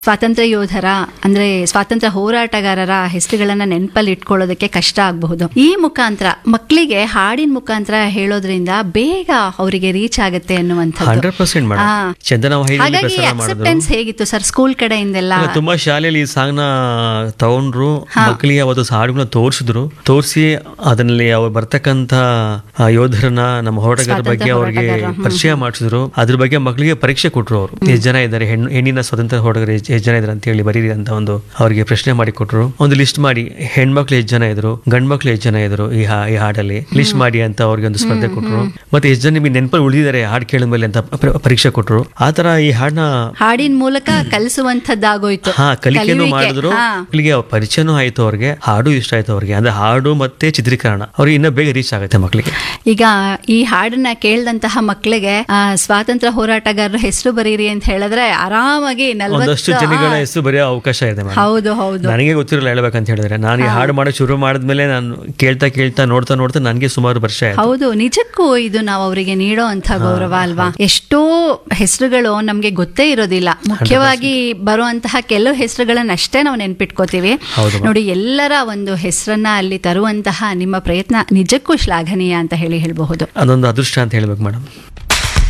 ಸ್ವಾತಂತ್ರ್ಯ ಯೋಧರ ಅಂದ್ರೆ ಸ್ವಾತಂತ್ರ್ಯ ಹೋರಾಟಗಾರರ ಹೆಸರುಗಳನ್ನ ನೆನಪಲ್ಲಿ ಇಟ್ಕೊಳ್ಳೋದಕ್ಕೆ ಕಷ್ಟ ಆಗಬಹುದು ಈ ಮುಖಾಂತರ ಮಕ್ಕಳಿಗೆ ಹಾಡಿನ ಮುಖಾಂತರ ಹೇಳೋದ್ರಿಂದ ಬೇಗ ಅವರಿಗೆ ರೀಚ್ ಆಗುತ್ತೆ ಅನ್ನುವಂಥದ್ದು ಹಂಡ್ರೆಡ್ ಪರ್ಸೆಂಟ್ ಹಾ. ಮೇಡಮ್ ಚಂದನ ವಾಹಿನಿಯಲ್ಲಿ ಹಾಗಾಗಿ ಪ್ರಸಾರ ಮಾಡಿದ್ರು ಅಕ್ಸೆಪ್ಟೆನ್ಸ್ ಹೇಗಿತ್ತು ಸರ್ ಸ್ಕೂಲ್ ಕಡೆಯಿಂದೆಲ್ಲ ಇಲ್ಲ, ತುಂಬಾ ಶಾಲೆಯಲ್ಲಿ ಈ ಸಾಂಗ್ ನ ತಗೊಂಡ್ರು ಮಕ್ಕಳಿಗೆ ಅವತ್ತು ಹಾಡುಗಳನ್ನ ತೋರಿಸಿದ್ರು ತೋರಿಸಿ ಅದರಲ್ಲಿ ಅವ್ರು ಬರ್ತಕ್ಕಂತ ಆ, ಯೋಧರನ್ನ ನಮ್ಮ ಹೋರಾಟಗಾರರ ಬಗ್ಗೆ ಸ್ವಾತಂತ್ರ್ಯ ಅವ್ರಿಗೆ ಹೋರಾಟಗಾರರ, ಹ್ಮ್. ಪರಿಚಯ ಮಾಡಿಸಿದ್ರು ಅದ್ರ ಬಗ್ಗೆ ಮಕ್ಕಳಿಗೆ ಪರೀಕ್ಷೆ ಕೊಟ್ರು ಅವರು ಎಷ್ಟು ಜನ ಇದ್ದಾರೆ ಹೆಣ್ಣು ಹೆಣ್ಣಿನ ಸ್ವತಂತ್ರ ಹೋರಾಟಗಾರ ಎಷ್ಟು ಜನ ಇದ್ದಾರೆ ಅಂತ ಹೇಳಿ ಬರೀರಿ ಅಂತ ಒಂದು ಅವರಿಗೆ ಪ್ರಶ್ನೆ ಮಾಡಿ ಕೊಟ್ರು ಒಂದು ಲಿಸ್ಟ್ ಮಾಡಿ ಹೆಣ್ಮಕ್ಳು ಎಷ್ಟು ಜನ ಇದ್ರು ಗಂಡ್ ಮಕ್ಳು ಎಷ್ಟು ಜನ ಇದ್ರು ಈ ಹಾ- ಈ ಹಾಡಲ್ಲಿ ಲಿಸ್ಟ್ ಮಾಡಿ ಅಂತ ಅವ್ರಿಗೆ ಒಂದು ಸ್ಪರ್ಧೆ ಕೊಟ್ರು ಮತ್ತೆ ಎಷ್ಟು ಜನ ನಿಮಗೆ ನೆನಪಲ್ಲಿ ಉಳಿದಿದ್ದಾರೆ ಹಾಡು ಕೇಳಿದ ಮೇಲೆ ಅಂತ ಪ- ಪರೀಕ್ಷೆ ಕೊಟ್ರು ಆ ತರ ಈ ಹಾಡನ್ನ ಹಾಡಿನ ಮೂಲಕ ಕಲಿಸುವಂತದ್ದಾಗೋಯ್ತು ಹಾ ಕಲಿಕೆನೂ ಕಲಿಯುವಿಕೆ, ಮಾಡಿದ್ರು ಹಾ. ಮಕ್ಕಳಿಗೆ ಪರಿಚಯನೂ ಆಯ್ತು ಅವ್ರಿಗೆ ಹಾಡು ಇಷ್ಟ ಆಯ್ತು ಅವ್ರಿಗೆ ಅಂದ್ರೆ ಹಾಡು ಮತ್ತೆ ಚಿತ್ರೀಕರಣ ಅವ್ರಿಗೆ ಇನ್ನೂ ಬೇಗ ರೀಚ್ ಆಗುತ್ತೆ ಮಕ್ಕಳಿಗೆ ಈಗ ಈ ಹಾಡನ್ನ ಕೇಳಿದಂತಹ ಮಕ್ಕಳಿಗೆ ಆ, ಸ್ವಾತಂತ್ರ್ಯ ಹೋರಾಟಗಾರರ ಹೆಸರು ಬರೀರಿ ಅಂತ ಹೇಳಿದ್ರೆ ಆರಾಮಾಗಿ ಒಂದಷ್ಟು ನಲ್ವತ್ತು ಜನಗಳ ಹೆಸರು ಬರೆಯೋ ಅವಕಾಶ ಇದೆ ಮೇಡಮ್ ಹೌದು ಹೌದು ನನಗೆ ಗೊತ್ತಿರಲ್ಲ ಹೇಳ್ಬೇಕಂತ ಹೇಳಿದ್ರೆ ನಾನು ಈ ಹಾಡು ಮಾಡಕ್ ಶುರು ಮಾಡಿದ್ಮೇಲೆ ನಾನು ಕೇಳ್ತಾ ಕೇಳ್ತಾ ನೋಡ್ತಾ ನೋಡ್ತಾ ನನಗೆ ಸುಮಾರು ವರ್ಷ ಆಯ್ತು ಹೌದು ನಿಜಕ್ಕೂ ಇದು ನಾವು ಅವರಿಗೆ ನೀಡೋ ಅಂತ ಗೌರವ ಅಲ್ವಾ ಎಷ್ಟೋ ಹೆಸರುಗಳು ನಮ್ಗೆ ಗೊತ್ತೇ ಇರೋದಿಲ್ಲ ಮುಖ್ಯವಾಗಿ ಬರುವಂತಹ ಕೆಲವು ಹೆಸರುಗಳನ್ನ ಅಷ್ಟೇ ನಾವು ನೆನ್ಪಿಟ್ಕೋತೀವಿ ಹೌದು ma'am. ನೋಡಿ ಎಲ್ಲರ ಒಂದು ಹೆಸರನ್ನ ಅಲ್ಲಿ ತರುವಂತಹ ನಿಮ್ಮ ಪ್ರಯತ್ನ ನಿಜಕ್ಕೂ ಶ್ಲಾಘನೀಯ ಅಂತ ಹೇಳಿ ಹೇಳಬಹುದು ಅದೊಂದು ಅದೃಷ್ಟ ಅಂತ ಹೇಳ್ಬೇಕು ಮೇಡಮ್